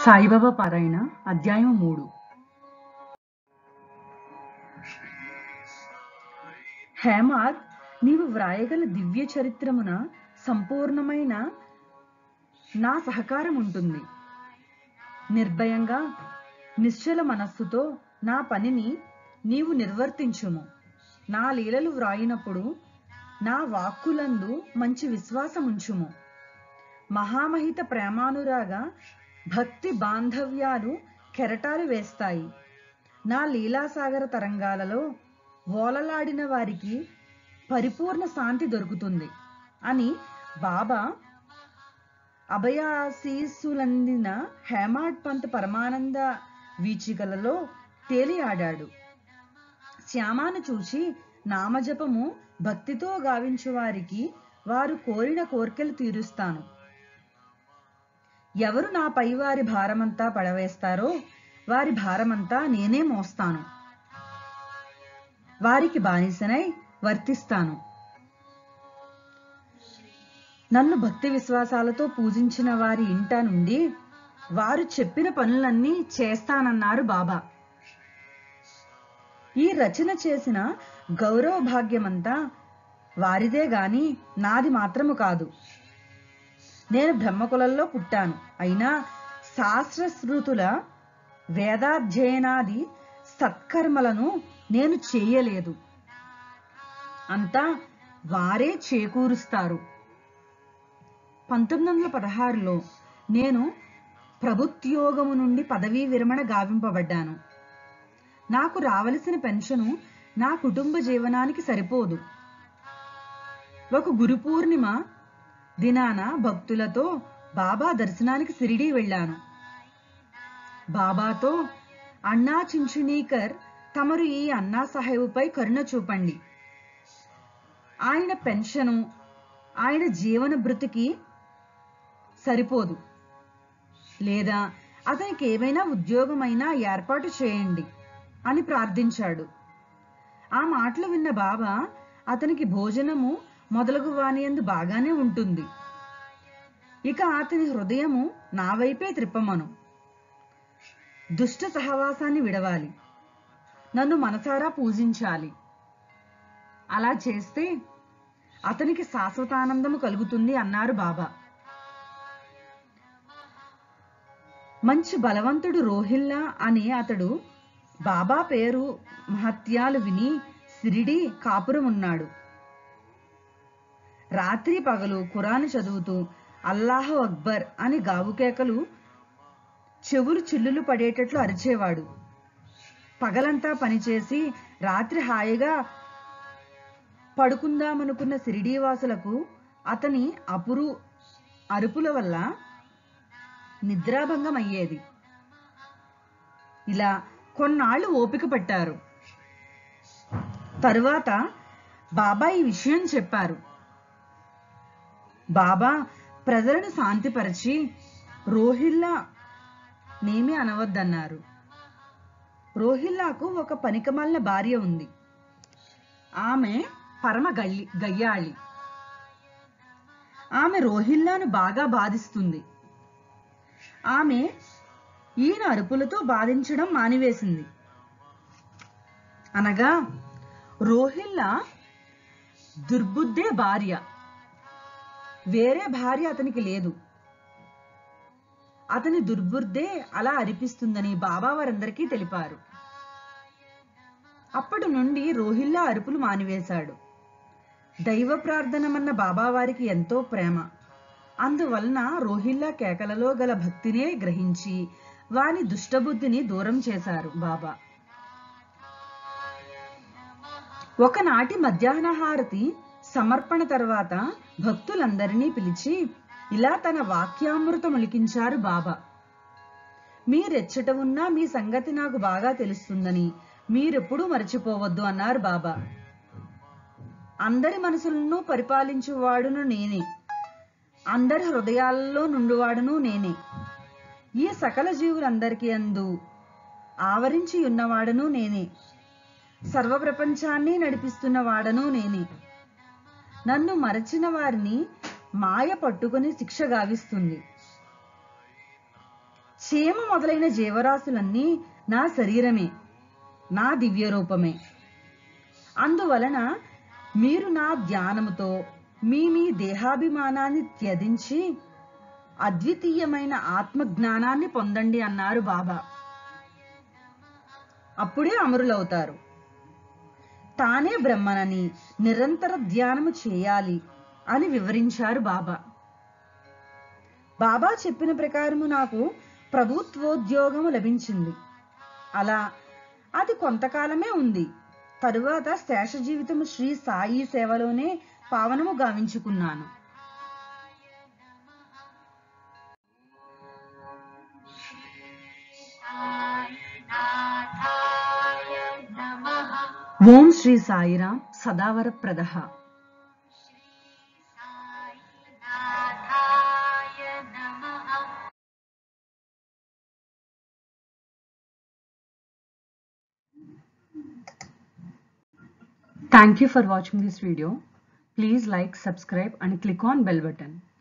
సాయిబాబా పారాయణ అధ్యాయం మూడు హేమాద్ నీవు వ్రాయగల దివ్య చరిత్రమున సంపూర్ణమైన నా సహకారం ఉంటుంది నిర్భయంగా నిశ్చల మనస్సుతో నా పనిని నీవు నిర్వర్తించుము నా లీలలు వ్రాయినప్పుడు నా వాక్కులందు మంచి విశ్వాసముంచుము మహామహిత ప్రేమానురాగ భక్తి బాంధవ్యాలు కెరటాలు వేస్తాయి నా లీలాసాగర తరంగాలలో ఓలలాడిన వారికి పరిపూర్ణ శాంతి దొరుకుతుంది అని బాబా అభయాశీస్సులందిన హేమాడ్ పంత్ పరమానంద వీచికలలో తేలియాడాడు శ్యామాను చూచి నామజపము భక్తితో గావించు వారికి వారు కోరిన కోర్కెలు తీరుస్తాను ఎవరు నా పైవారి భారమంతా పడవేస్తారో వారి భారమంతా నేనే మోస్తాను వారికి బానిసనై వర్తిస్తాను నన్ను భక్తి విశ్వాసాలతో పూజించిన వారి ఇంట నుండి వారు చెప్పిన పనులన్నీ చేస్తానన్నారు బాబా ఈ రచన చేసిన గౌరవ భాగ్యమంతా వారిదే గాని నాది మాత్రము కాదు నేను బ్రహ్మకులంలో పుట్టాను అయినా శాస్త్ర శృతుల వేదాధ్యయనాది సత్కర్మలను నేను చేయలేదు అంతా వారే చేకూరుస్తారు పంతొమ్మిది వందల పదహారులో నేను ప్రభుత్యోగము నుండి పదవీ విరమణ గావింపబడ్డాను నాకు రావలసిన పెన్షను నా కుటుంబ జీవనానికి సరిపోదు ఒక గురు పూర్ణిమ దినాన భక్తులతో బాబా దర్శనానికి సిరిడి వెళ్ళాను బాబాతో అన్నా చించునీకర్ తమరు ఈ అన్నా సాహెబుపై కరుణ చూపండి ఆయన పెన్షను ఆయన జీవన భృతికి సరిపోదు లేదా అతనికి ఏమైనా ఉద్యోగమైనా ఏర్పాటు చేయండి అని ప్రార్థించాడు ఆ మాటలు విన్న బాబా అతనికి భోజనము మొదలగు వానియందు బాగానే ఉంటుంది ఇక అతని హృదయము నా వైపే త్రిప్పమను దుష్ట సహవాసాన్ని విడవాలి నన్ను మనసారా పూజించాలి అలా చేస్తే అతనికి శాశ్వతానందము కలుగుతుంది అన్నారు బాబా మంచి బలవంతుడు రోహిల్లా అనే అతడు బాబా పేరు మహత్యాలు విని సిరిడి కాపురం ఉన్నాడు రాత్రి పగలు ఖురాను చదువుతూ అల్లాహ్ అక్బర్ అని గావుకేకలు చెవులు చిల్లులు పడేటట్లు అరిచేవాడు పగలంతా పనిచేసి రాత్రి హాయిగా పడుకుందామనుకున్న సిరిడీవాసులకు అతని అపురు అరుపుల వల్ల నిద్రాభంగం అయ్యేది ఇలా కొన్నాళ్ళు ఓపిక పట్టారు తరువాత బాబా ఈ విషయం చెప్పారు బాబా ప్రజలను శాంతిపరిచి రోహిల్లా నేమి అనవద్దన్నారు రోహిల్లాకు ఒక పనికమాలిన భార్య ఉంది ఆమె పరమ గల్లి గయ్యాళి ఆమె రోహిల్లాను బాగా బాధిస్తుంది ఆమె ఈయన అరుపులతో బాధించడం మానివేసింది అనగా రోహిల్లా దుర్బుద్ధే భార్య వేరే భార్య అతనికి లేదు అతని దుర్బుద్ధే అలా అరిపిస్తుందని బాబా వారందరికీ తెలిపారు అప్పటి నుండి రోహిల్లా అరుపులు మానివేశాడు దైవ ప్రార్థనమన్న బాబా వారికి ఎంతో ప్రేమ అందువలన రోహిల్లా కేకలలో గల భక్తినే గ్రహించి వాని దుష్టబుద్ధిని దూరం చేశారు బాబా ఒకనాటి మధ్యాహ్న హారతి సమర్పణ తర్వాత భక్తులందరినీ పిలిచి ఇలా తన వాక్యామృతం ఉలికించారు బాబా మీరెచ్చట ఉన్నా మీ సంగతి నాకు బాగా తెలుస్తుందని మీరెప్పుడూ మరచిపోవద్దు అన్నారు బాబా అందరి మనసులను పరిపాలించువాడును నేనే అందరి హృదయాలలో నుండివాడును నేనే ఈ సకల జీవులందరికీ అందు ఆవరించి ఉన్నవాడను నేనే సర్వ ప్రపంచాన్ని నడిపిస్తున్న వాడను నేనే నన్ను మరచిన వారిని మాయ పట్టుకొని శిక్ష గావిస్తుంది చీమ మొదలైన జీవరాశులన్నీ నా శరీరమే నా దివ్య రూపమే అందువలన మీరు నా ధ్యానముతో మీ మీ దేహాభిమానాన్ని త్యజించి అద్వితీయమైన ఆత్మజ్ఞానాన్ని పొందండి అన్నారు బాబా అప్పుడే అమరులవుతారు తానే బ్రహ్మనని నిరంతర ధ్యానము చేయాలి అని వివరించారు బాబా బాబా చెప్పిన ప్రకారము నాకు ప్రభుత్వోద్యోగము లభించింది అలా అది కొంతకాలమే ఉంది తరువాత శేష జీవితము శ్రీ సాయి సేవలోనే పావనము గావించుకున్నాను साईनाथाय नमः ఓం శ్రీ సాయిరాం సదావర ప్రదహ साईनाथाय नमः Thank you for watching this video. Please like, subscribe and click on bell button.